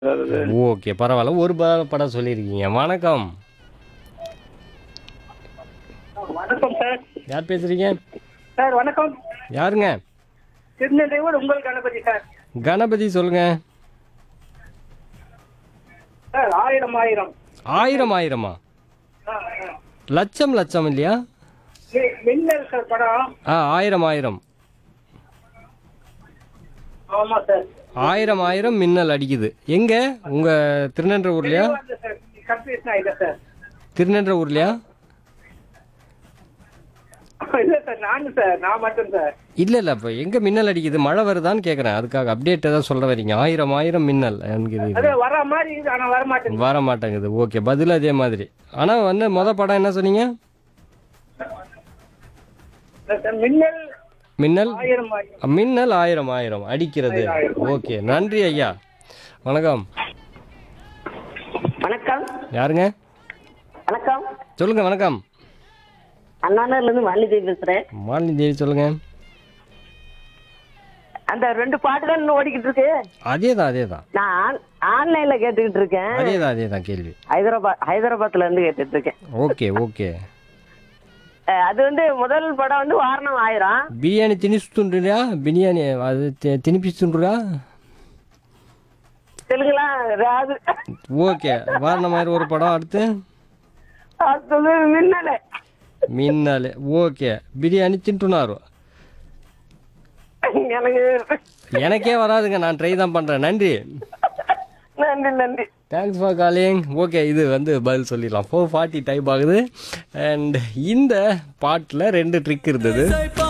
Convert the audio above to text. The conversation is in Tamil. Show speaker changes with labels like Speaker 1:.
Speaker 1: ஓகே பரவாயில்ல ஒரு ப- படம் சொல்லியிருக்கீங்க வணக்கம்
Speaker 2: வணக்கம் சார்
Speaker 1: யார் பேசுறீங்க
Speaker 2: சார் வணக்கம்
Speaker 1: யாருங்க
Speaker 2: திருநெல்வேலூர் உங்கள் கணபதி சார்
Speaker 1: கணபதி சொல்லுங்க
Speaker 2: சார் ஆயிரம் ஆயிரம்
Speaker 1: ஆயிரம் ஆயிரமா
Speaker 2: ஆ, ஆ.
Speaker 1: லட்சம் லட்சம் இல்லையா
Speaker 2: மி- மின்னல் சார் படம்
Speaker 1: ஆ ஆயிரம் ஆயிரம்
Speaker 2: ஆமா சார்
Speaker 1: ஆயிரம் ஆயிரம் மின்னல் அடிக்குது எங்க உங்க திருநென்ற ஊர்லயா
Speaker 2: வந்து சார் கன்ஃபியூஷன் ஆயிட்டேன் சார்
Speaker 1: திருநென்ற ஊர்லயா
Speaker 2: இல்ல சார் நானு சார் நான் மட்டும் சார்
Speaker 1: இல்ல இல்ல இப்ப எங்க மின்னல் அடிக்குது மழை வருதான்னு கேக்குறேன் அதுக்காக அப்டேட் ஏதாவது சொல்ல வரீங்க ஆயிரம் ஆயிரம் மின்னல் எனக்கு இது
Speaker 2: அது வர மாதிரி இருக்குது ஆனா வர மாட்டேங்குது
Speaker 1: வர மாட்டேங்குது ஓகே பதில் அதே மாதிரி ஆனா வந்து மொத படம் என்ன சொன்னீங்க
Speaker 2: சார், மின்னல்
Speaker 1: மின்னல்
Speaker 2: ஆயிரம் ஆயிரம்
Speaker 1: மின்னல் ஆயிரம் ஆயிரம் அடிக்கிறது ஓகே நன்றி ஐயா வணக்கம்
Speaker 3: வணக்கம்
Speaker 1: யாருங்க
Speaker 3: வணக்கம்
Speaker 1: சொல்லுங்க வணக்கம்
Speaker 3: அண்ணாநகர்ல இருந்து வாணிதேவி பேசுறேன்
Speaker 1: மாலினி தேவி சொல்லுங்க
Speaker 3: அந்த ரெண்டு பாட்டு தான் இன்னும் ஓடிக்கிட்டு இருக்கு
Speaker 1: அதே தான் அதே தான்
Speaker 3: நான் ஆன்- ஆன்லைன்ல கேட்டுக்கிட்டு இருக்கேன்
Speaker 1: அதே தான் அதே தான் கேள்வி
Speaker 3: ஹைதராபாத் ஹைதராபாத்ல இருந்து கேட்டுட்டு இருக்கேன்
Speaker 1: ஓகே ஓகே
Speaker 3: அஹ் அது வந்து முதல் படம் வந்து வாரணம் ஆயிரம்
Speaker 1: బిర్యానీ తినిస్తుండ్రా బిర్యానీ అది తి- తినిపిస్తుండ్రా
Speaker 3: தெலுங்குல அது
Speaker 1: ஓகே வாரண மாதிரி ஒரு படம் அடுத்து
Speaker 3: அடுத்தது மின்னலே
Speaker 1: మిన్నలే ఓకే బిర్యానీ తింటున్నారు
Speaker 3: எனக்கு
Speaker 1: எனக்கே வராதுங்க நான் ட்ரை தான் பண்ணுறேன் நன்றி
Speaker 3: நன்றி நன்றி
Speaker 1: தேங்க்ஸ் ஃபார் காலிங் ஓகே இது வந்து பதில் சொல்லிடலாம் ஃபோர் ஃபார்ட்டி டைப் ஆகுது அண்ட் இந்த பாட்டில் ரெண்டு ட்ரிக் இருந்தது